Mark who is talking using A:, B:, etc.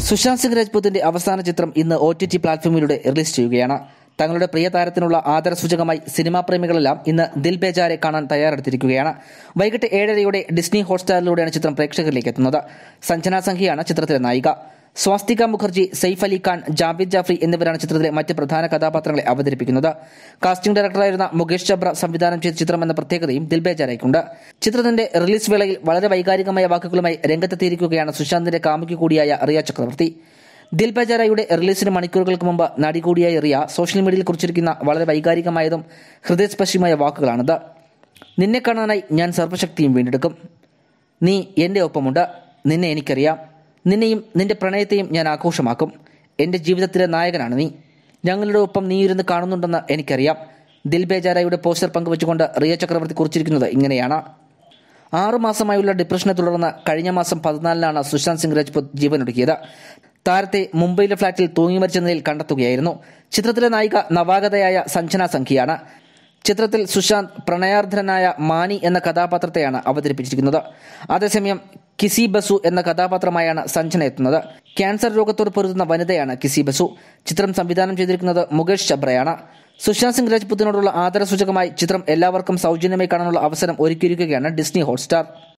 A: സുശാന്ത് സിംഗ് രാജ്പൂത്തിന്റെ അവസാന ചിത്രം ഇന്ന് ഒ ടി ടി പ്ലാറ്റ്ഫോമിലൂടെ റിലീസ് ചെയ്യുകയാണ് തങ്ങളുടെ പ്രിയ താരത്തിനുള്ള ആദരസൂചകമായി സിനിമാ പ്രേമികളെല്ലാം ഇന്ന് ദിൽ ബേജാരെ കാണാൻ തയ്യാറെടുത്തിരിക്കുകയാണ് വൈകിട്ട് ഏഴരയോടെ ഡിസ്നി ഹോട്ട്സ്റ്റാറിലൂടെയാണ് ചിത്രം പ്രേക്ഷകരിലേക്ക് എത്തുന്നത് സഞ്ജന സംഘിയാണ് ചിത്രത്തിലെ നായിക സ്വാസ്തിക മുഖർജി സെയ്ഫ് അലി ഖാൻ ജാവേദ് ജാഫ്രി എന്നിവരാണ് ചിത്രത്തിലെ മറ്റ് പ്രധാന കഥാപാത്രങ്ങളെ അവതരിപ്പിക്കുന്നത് കാസ്റ്റിംഗ് ഡയറക്ടറായിരുന്ന മുകേഷ് ചബ്ര സംവിധാനം ചെയ്ത ചിത്രം എന്ന പ്രത്യേകതയും ദിൽബേജാരയ്ക്കുണ്ട് ചിത്രത്തിന്റെ റിലീസ് വേളയിൽ വളരെ വൈകാരികമായ വാക്കുകളുമായി രംഗത്തെത്തിയിരിക്കുകയാണ് സുശാന്തിന്റെ കാമുകി കൂടിയായ റിയ ചക്രവർത്തി ദിൽ ബജാരയുടെ റിലീസിന് മണിക്കൂറുകൾക്ക് മുമ്പ് നടി കൂടിയായ റിയ സോഷ്യൽ മീഡിയയിൽ കുറിച്ചിരിക്കുന്ന വളരെ വൈകാരികമായതും ഹൃദയസ്പർശിയുമായ വാക്കുകളാണിത് നിന്നെ കാണാനായി ഞാൻ സർവശക്തിയും വീണ്ടെടുക്കും നീ എൻ്റെ ഒപ്പമുണ്ട് നിന്നെ എനിക്കറിയാം നിന്നെയും നിന്റെ പ്രണയത്തെയും ഞാൻ ആഘോഷമാക്കും എൻ്റെ ജീവിതത്തിലെ നായകനാണ് നീ ഞങ്ങളുടെ ഒപ്പം നീ ഇരുന്ന് കാണുന്നുണ്ടെന്ന് എനിക്കറിയാം ദിൽ ബേജാരയുടെ പോസ്റ്റർ പങ്കുവച്ചുകൊണ്ട് റിയ ചക്രവർത്തി കുറിച്ചിരിക്കുന്നത് ഇങ്ങനെയാണ് ആറുമാസമായുള്ള ഡിപ്രഷനെ തുടർന്ന് കഴിഞ്ഞ മാസം പതിനാലിനാണ് സുശാന്ത് സിംഗ് രാജ്പുത് ജീവനൊടുക്കിയത് താരത്തെ മുംബൈയിലെ ഫ്ളാറ്റിൽ തൂങ്ങി മരിച്ച നിലയിൽ കണ്ടെത്തുകയായിരുന്നു ചിത്രത്തിലെ നായിക നവാഗതയായ സഞ്ജന സംഖ്യയാണ് ചിത്രത്തിൽ സുശാന്ത് പ്രണയാർദ്ധനായ മാനി എന്ന കഥാപാത്രത്തെയാണ് അവതരിപ്പിച്ചിരിക്കുന്നത് അതേസമയം കിസി ബസു എന്ന കഥാപാത്രമായാണ് സഞ്ജന എത്തുന്നത് ക്യാൻസർ രോഗത്തോട് പൊരുതുന്ന വനിതയാണ് കിസി ബസു ചിത്രം സംവിധാനം ചെയ്തിരിക്കുന്നത് മുകേഷ് ചബ്രയാണ് സുശാന്ത് സിംഗ് രാജ്പുത്തിനോടുള്ള ആദരസൂചകമായി ചിത്രം എല്ലാവർക്കും സൗജന്യമായി കാണാനുള്ള അവസരം ഒരുക്കിയിരിക്കുകയാണ് ഡിസ്നി ഹോട്ട്സ്റ്റാർ